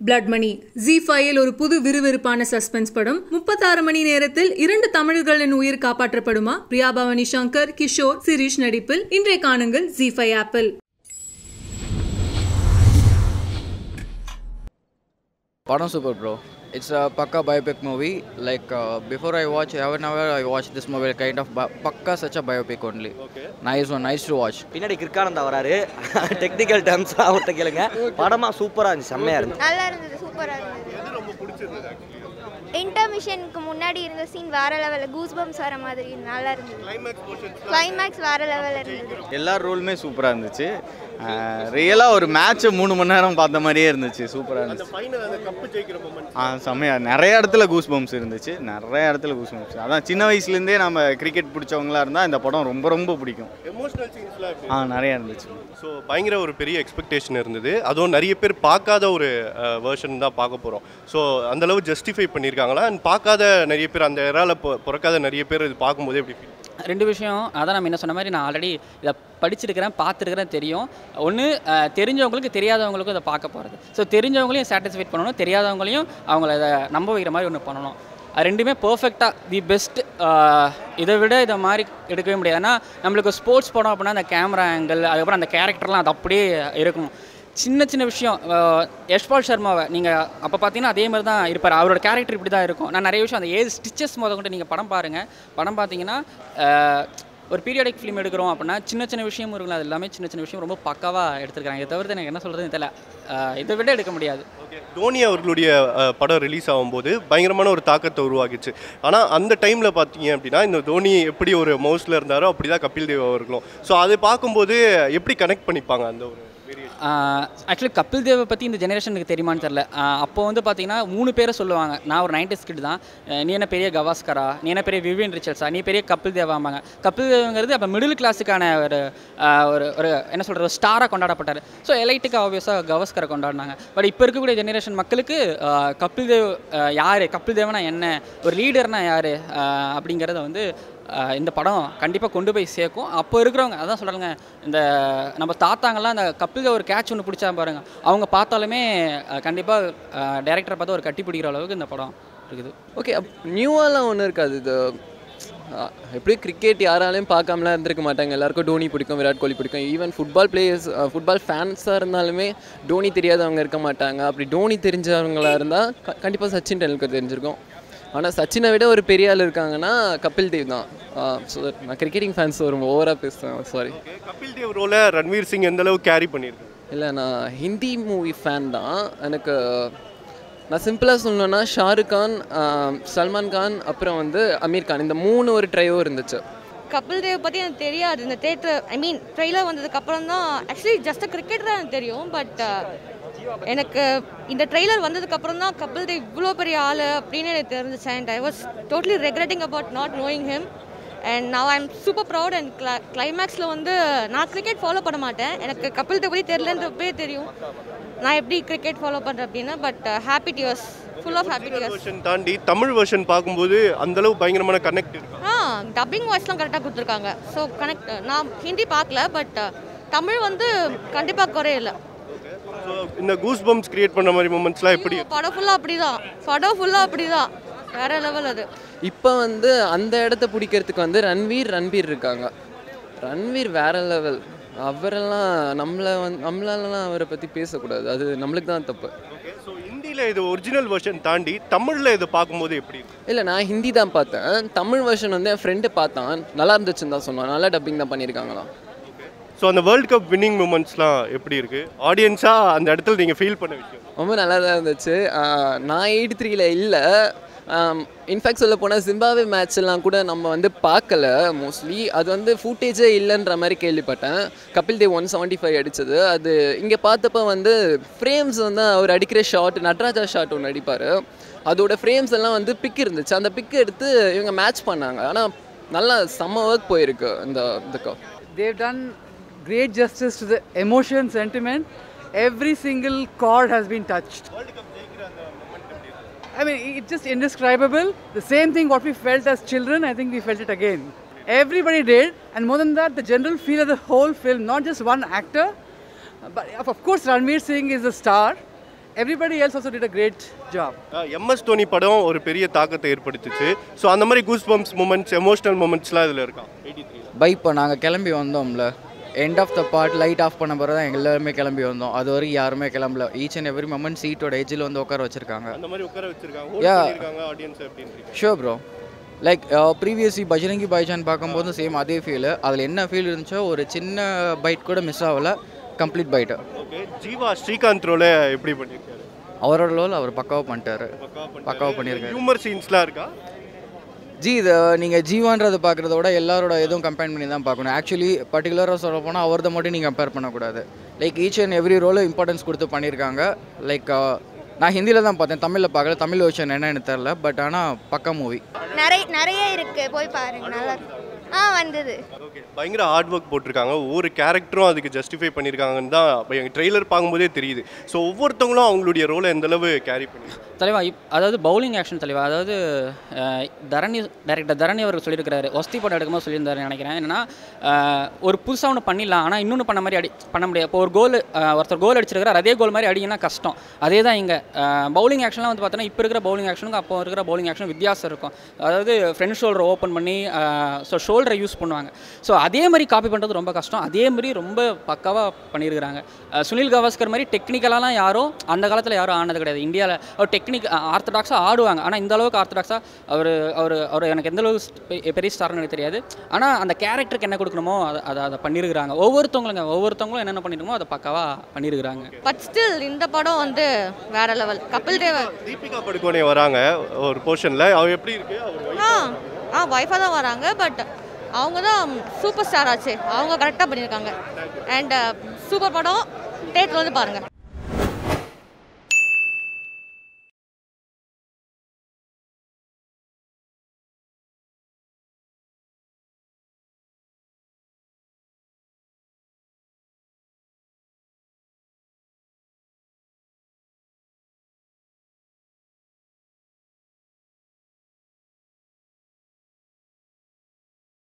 Blood மணி G ஃபைவில் ஒரு புது விறுவிறுப்பான சஸ்பென்ஸ் படம் முப்பத்தாறு மணி நேரத்தில் இரண்டு தமிழர்களின் உயிர் காப்பாற்றப்படுமா பிரியா பவானி சங்கர் கிஷோர் சிரீஷ் நடிப்பில் இன்றைய காணுங்கள் ஜி ஃபைவ் ஆப்பிள் Padam super bro. It's a Pakka biopic movie. Like uh, before I watch, whenever I watch this movie, kind of bi- Pakka such a biopic only. Okay. Nice one, nice to watch. பின்னாடி கிற்கானந்தா வராரு technical terms அவர்கிட்ட கேளுங்க படமா சூப்பரா இருந்துச்சு செம்மையா இருந்துச்சு நல்லா இருந்தது சூப்பராக இருந்தது இன்டர்மிஷனுக்கு முன்னாடி இருந்த சீன் வேற லெவலில் கூஸ் பம்ஸ் வர மாதிரி நல்லா இருந்தது கிளைமேக்ஸ் வேற லெவலில் இருந்தது எல்லா ரோலுமே சூப்பராக இருந்துச்சு ரியலாக ஒரு மேட்ச் மூணு மணி நேரம் பார்த்த மாதிரியே இருந்துச்சு சூப்பராக இருந்துச்சு ஆ செம்மையா நிறைய இடத்துல கூஸ் பம்ப்ஸ் இருந்துச்சு நிறைய இடத்துல கூஸ் பம்ப்ஸ் அதான் சின்ன வயசுலேருந்தே நம்ம கிரிக்கெட் பிடிச்சவங்களா இருந்தால் இந்த படம் ரொம்ப ரொம்ப பிடிக்கும் எமோஷனல் சீன்ஸ்லாம் ஆ நிறைய இருந்துச்சு ஸோ பயங்கர ஒரு பெரிய எக்ஸ்பெக்டேஷன் இருந்தது அதுவும் நிறைய பேர் பார்க்காத ஒரு வேர்ஷன் தான் பார்க்க போகிறோம் ஸோ அந்தளவு ஜஸ்டிஃபை பண்ணியிருக்காங்களா அண்ட் பார்க்காத நிறைய பேர் அந்த இறால பிறக்காத நிறைய பேர் இது பார்க்கும்போது எப்படி feel? ரெண்டு விஷயம் அதான் நம்ம என்ன சொன்ன மாதிரி நான் ஆல்ரெடி இதை படிச்சிருக்கிறேன் பார்த்துருக்கிறேன் தெரியும் ஒன்று தெரிஞ்சவங்களுக்கு தெரியாதவங்களுக்கும் இதை பார்க்க போகிறது ஸோ தெரிஞ்சவங்களையும் சாட்டிஸ்ஃபைட் பண்ணணும் தெரியாதவங்களையும் அவங்கள இதை நம்ப வைக்கிற மாதிரி ஒன்று பண்ணணும் அது ரெண்டுமே பர்ஃபெக்டாக தி பெஸ்ட் இதை விட இதை மாதிரி எடுக்கவே முடியாது ஏன்னா நம்மளுக்கு ஸ்போர்ட்ஸ் படம் அப்படின்னா அந்த கேமரா ஆங்கிள் அதுக்கப்புறம் அந்த கேரக்டர்லாம் அது அப்படியே இருக்கும் சின்ன சின்ன விஷயம் அஹ், யஷ்பால் சர்மாவை நீங்கள் அப்போ பார்த்தீங்கன்னா அதே மாதிரி தான் இருப்பார் அவரோட கேரக்டர் இப்படி தான் இருக்கும் நான் நிறைய விஷயம் அந்த ஏழு ஸ்டிச்சஸ் முத கொண்டு நீங்கள் படம் பாருங்கள் படம் பார்த்தீங்கன்னா அஹ், ஒரு பீரியாடிக் ஃபிலிம் எடுக்கிறோம் அப்படின்னா சின்ன சின்ன விஷயம் இருக்குல்ல அது எல்லாமே சின்ன சின்ன விஷயம் ரொம்ப பக்காவாக எடுத்துருக்காங்க இதை தவிர்த்து எனக்கு என்ன சொல்கிறதுன்னு தெரியல அஹ், இதை விட எடுக்க முடியாது Okay. தோனி அவர்களுடைய அஹ், படம் ரிலீஸ் ஆகும்போது பயங்கரமான ஒரு தாக்கத்தை உருவாக்கிச்சு ஆனால் அந்த டைமில் பார்த்தீங்க அப்படின்னா இந்த தோனி எப்படி ஒரு மவுஸில் இருந்தாரோ அப்படி தான் கபில் தேவ் அவர்களும் ஸோ அதை பார்க்கும்போது எப்படி கனெக்ட் பண்ணிப்பாங்க அந்த ஒரு வேரியேஷன் ஆக்சுவலி கபில் தேவை பற்றி இந்த ஜெனரேஷனுக்கு தெரியுமான்னு தெரில அப்போ வந்து பார்த்தீங்கன்னா மூணு பேரை சொல்லுவாங்க நான் ஒரு நைன்டிஸ் கிட் தான் அஹ் நீ என்ன பெரிய கவாஸ்கரா நீ என்ன பெரிய விவியன் ரிச்சர்ஸா நீ பெரிய கபில் தேவாம்பாங்க கபில் தேவங்கிறது அப்போ மிடில் கிளாஸுக்கான ஒரு ஆஹ் ஒரு ஒரு என்ன சொல்கிறது ஸ்டாராக கொண்டாடப்பட்டார் ஸோ எலைட்டுக்கு ஆப்வியஸாக கவாஸ்கரை கொண்டாடினாங்க பட் இப்போ இருக்கக்கூடிய ஜெனரேஷன் மக்களுக்கு ஆஹ் கபில் தேவ் ஆஹ் யார் கபில் தேவனா என்ன ஒரு லீடர்னா யார் அப்படிங்கிறத வந்து ஆஹ் இந்த படம் கண்டிப்பாக கொண்டு போய் சேர்க்கும் அப்போ இருக்கிறவங்க அதான் சொல்கிறாங்க இந்த நம்ம தாத்தாங்கெல்லாம் அந்த கப்பில் ஒரு கேட்ச் ஒன்று பிடிச்சா பாருங்க அவங்க பார்த்தாலுமே கண்டிப்பாக டேரக்டரை பார்த்து ஒரு கட்டி பிடிக்கிற அளவுக்கு இந்த படம் இருக்குது ஓகே அப் நியூவாலாம் ஒன்றும் இருக்காது இது அஹ், எப்படியும் கிரிக்கெட் யாராலையும் பார்க்காமலாம் இருந்திருக்க மாட்டாங்க எல்லாருக்கும் டோனி பிடிக்கும் விராட் கோலி பிடிக்கும் ஈவன் ஃபுட்பால் பிளேயர்ஸ் ஃபுட்பால் ஃபேன்ஸாக இருந்தாலுமே டோனி தெரியாதவங்க இருக்க மாட்டாங்க அப்படி டோனி தெரிஞ்சவங்களா இருந்தால் கண்டிப்பாக சச்சின் டெண்டுல்கர் தெரிஞ்சிருக்கும் ஆனால் சச்சினை விட ஒரு பெரிய ஆள் இருக்காங்கன்னா கபில் தேவ் தான் ஸோ நான் கிரிக்கெட்டிங் ஃபேன்ஸ் ஒரு ஓவராக பேசுகிறேன் சாரி கபில் தேவ் ரோலை ரன்வீர் சிங் எந்த அளவுக்கு கேரி பண்ணியிருக்காரு இல்லை நான் ஹிந்தி மூவி ஃபேன் தான் எனக்கு நான் சிம்பிளாக சொல்லணும்னா ஷாருக் கான் ஆஹ், சல்மான் கான் அப்புறம் வந்து அமீர் கான் இந்த மூணு ஒரு ட்ரையோ இருந்துச்சு கபில் தேவ் பற்றி எனக்கு தெரியாது இந்த தேட்டர் ஐ மீன் ட்ரெய்லர் வந்ததுக்கு அப்புறம் தான் ஆக்சுவலி ஜஸ்ட் கிரிக்கெட் தான் எனக்கு தெரியும் பட் எனக்கு இந்த ட்ரெய்லர் வந்ததுக்கு அப்புறம் தான் கபில் தேவ் இவ்வளோ பெரிய ஆள் அப்படின்னு எனக்கு தெரிஞ்சிச்சு and I was totally regretting about not knowing him and நான் ஐம் சூப்பர் ப்ரௌட் அண்ட் கிளா கிளைமேக்ஸில் வந்து நான் கிரிக்கெட் ஃபாலோ பண்ண மாட்டேன் எனக்கு கபில் தேவ் பற்றி தெரிலன்றப்பே தெரியும் நான் எப்படி கிரிக்கெட் ஃபாலோ பண்ணுறேன் அப்படின்னா but happy tears full of happy tears version தாண்டி தமிழ் வெர்ஷன் பார்க்கும்போது அந்த அளவு பயங்கரமான கனெக்ட் இருக்கு ஆ டப்பிங் வாய்ஸ்லாம் கரெக்டாக கொடுத்துருக்காங்க ஸோ கனெக்ட் நான் ஹிந்தி பார்க்கல பட் தமிழ் வந்து கண்டிப்பாக குறையல ஸோ இந்த கூஸ் பம்ப்ஸ் கிரியேட் பண்ண மாதிரி மூமெண்ட்ஸ்லாம் எப்படி இருக்கு? படம் ஃபுல்லாக அப்படி தான் படம் ஃபுல்லாக அப்படி தான் வேற லெவல் அது இப்போ வந்து அந்த இடத்த பிடிக்கிறதுக்கு வந்து ரன்வீர் ரன்பீர் இருக்காங்க ரன்வீர் வேற லெவல் அவரெல்லாம் நம்மளை வந்து நம்மளாலலாம் அவரை பற்றி பேசக்கூடாது அது நம்மளுக்கு தான் தப்பு ஸோ ஹிந்தியில் இது ஒரிஜினல் வெர்ஷன் தாண்டி தமிழில் இதை பார்க்கும்போது எப்படி இருக்கு இல்லை நான் ஹிந்தி தான் பார்த்தேன் தமிழ் வெர்ஷன் வந்து என் ஃப்ரெண்டு பார்த்தான் நல்லா இருந்துச்சுன்னு தான் சொன்னான் நல்லா டப்பிங் தான் பண்ணியிருக்காங்களாம் ஸோ அந்த வேர்ல்ட் கப் வின்னிங் மூமெண்ட்ஸ்லாம் எப்படி இருக்கு ஆடியன்ஸாக அந்த இடத்துல நீங்கள் ஃபீல் பண்ண விஷயம் ரொம்ப நல்லா தான் இருந்துச்சு ஆஹ் நான் எயிட்டி த்ரீல இல்லை இன்ஃபேக்ட் சொல்ல போனால் ஜிம்பாவே மேட்ச் எல்லாம் கூட நம்ம வந்து பார்க்கல மோஸ்ட்லி அது வந்து ஃபூட்டேஜே இல்லைன்ற மாதிரி கேள்விப்பட்டேன் Kapil Dev one seventy five அடித்தது அது இங்கே பார்த்தப்ப வந்து ஃப்ரேம்ஸ் வந்து அவர் அடிக்கிற ஷாட் நட்ராஜா ஷாட் ஒன்று அடிப்பார் அதோட ஃப்ரேம்ஸ் எல்லாம் வந்து பிக் இருந்துச்சு அந்த பிக் எடுத்து இவங்க மேட்ச் பண்ணாங்க ஆனால் நல்லா செம்ம ஒர்க் போயிருக்கு இந்த இதுக்கு they've done great justice to the emotion, sentiment. Every single chord has been touched. I mean, it's just indescribable. The same thing what we felt as children, I think we felt it again. Everybody did, and more than that, the general feel of the whole film, not just one actor, but of of course, Ranveer Singh is a star. everybody else also did a great job. MS Dhoni படம் ஒரு பெரிய தாக்கத்தை ஏற்படுத்துச்சு so அந்த மாதிரி goose bumps moments emotional மூமெண்ட்ஸ்லாம் இதில் இருக்கா எயிட்டி த்ரீ பை இப்போ நாங்கள் கிளம்பி வந்தோம்ல end of the part light off பண்ண பிறகு தான் எல்லாருமே கிளம்பி வந்தோம் அது வரைக்கும் யாருமே கிளம்பல ஈச் அண்ட் எவ்ரி மொமெண்ட் சீட்டோட எஜ்ஜில் வந்து உட்கார வச்சிருக்காங்க அந்த மாதிரி உட்கார வச்சிருக்காங்க ஹோல்ட் Yeah. பண்ணிருக்காங்க ஆடியன்ஸ் அப்படின்றீங்க sure bro like previously Bajrangi Bhaijaan பார்க்கும்போது சேம் அதே ஃபீல் அதில் என்ன ஃபீல் இருந்துச்சோ ஒரு சின்ன பைட் கூட மிஸ் ஆகல complete fight okay Jiiva Srikanth ரோல எப்படி பண்ணியிருக்காரு அவரோட ரோல் அவர் பக்காவாக பண்ணிட்டாரு பக்காவாக பண்ணியிருக்காரு ஹியூமர் சீன்ஸ்லாம் இருக்கா ஜி இதை நீங்கள் ஜீவான்றதை பார்க்குறத விட எல்லாரோட எதுவும் கம்பேர் பண்ணி தான் பார்க்கணும் ஆக்சுவலி பர்டிகுலராக சொல்ல போனால் அவரதை மட்டும் நீங்கள் கம்பேர் பண்ணக்கூடாது லைக் ஈச் அண்ட் எவ்ரி ரோலும் இம்பார்ட்டன்ஸ் கொடுத்து பண்ணியிருக்காங்க லைக் நான் ஹிந்தியில் தான் பார்த்தேன் தமிழில் பார்க்கல தமிழ் வெர்ஷன் என்னன்னு தெரில பட் ஆனால் பக்கா மூவி நிறைய நிறைய இருக்கு போய் பாருங்க நல்லா இருக்கு ஆ வந்தது ஓகே பயங்கர ஹார்ட் ஒர்க் போட்டிருக்காங்க ஒவ்வொரு கேரக்டரும் அதுக்கு ஜஸ்டிஃபை பண்ணியிருக்காங்கன்னு தான் எங்கள் ட்ரெய்லர் பார்க்கும்போதே தெரியுது ஸோ ஒவ்வொருத்தவங்களும் அவங்களுடைய ரோலை எந்த அளவு கேரி பண்ணி தலைவா இப் அதாவது பவுலிங் ஆக்ஷன் தலைவா அதாவது அஹ், தரணி டைரக்டர் தரணி அவர்கள் சொல்லியிருக்கிறாரு ஒஸ்தி படம் எடுக்கும்போது சொல்லியிருந்தாரு நினைக்கிறேன் என்னன்னா அஹ், ஒரு புதுசாக ஒன்று பண்ணிடலாம் ஆனால் இன்னொன்று பண்ண மாதிரி அடி பண்ண முடியாது இப்போ ஒரு கோல் ஒருத்தர் கோல் அடிச்சிருக்காரு அதே கோல் மாதிரி அடிங்கன்னா கஷ்டம் அதே தான் இங்கே பவுலிங் ஆக்ஷன்லாம் வந்து பார்த்தோன்னா இப்போ இருக்கிற பவுலிங் ஆக்ஷனுக்கு அப்போ இருக்கிற பவுலிங் ஆக்ஷன் வித்தியாசம் இருக்கும் அதாவது ஃப்ரண்ட் ஷோல்டர் ஓப்பன் பண்ணி ஸோ ஷோல்டரை யூஸ் பண்ணுவாங்க ஸோ அதே மாதிரி காப்பி பண்ணுறது ரொம்ப கஷ்டம் அதே மாதிரி ரொம்ப பக்காவாக பண்ணியிருக்கிறாங்க அஹ், சுனில் கவாஸ்கர் மாதிரி டெக்னிக்கலாலாம் யாரும் அந்த காலத்தில் யாரும் ஆனது கிடையாது இந்தியாவில் அவர் டெக்னிக் ஆர்த்தடாக்ஸாக ஆடுவாங்க ஆனால் இந்த அளவுக்கு ஆர்த்தடாக்ஸாக அவர் அவர் அவர் எனக்கு எந்த அளவுக்கு பெ- பெரிய ஸ்டார்னு எனக்கு தெரியாது ஆனால் அந்த கேரக்டருக்கு என்ன கொடுக்கணுமோ அதை அதை அதை பண்ணியிருக்கிறாங்க ஒவ்வொருத்தவங்களுங்க ஒவ்வொருத்தவங்களும் என்னென்ன பண்ணிருக்கோமோ அதை பக்காவாக பண்ணியிருக்கிறாங்க பட் ஸ்டில் இந்த படம் வந்து வேற லெவல் கபில் தேவ் தீபிகா படுகோனே வராங்க ஒரு போர்ஷனில் அவ எப்படி இருக்கு அவர் ஆ ஆ ஒய்ஃபாக தான் வராங்க பட் அவங்க தான் சூப்பர் ஸ்டார் ஆச்சு அவங்க கரெக்டாக பண்ணியிருக்காங்க அண்ட் சூப்பர் படம் தேட்டர் வந்து பாருங்கள்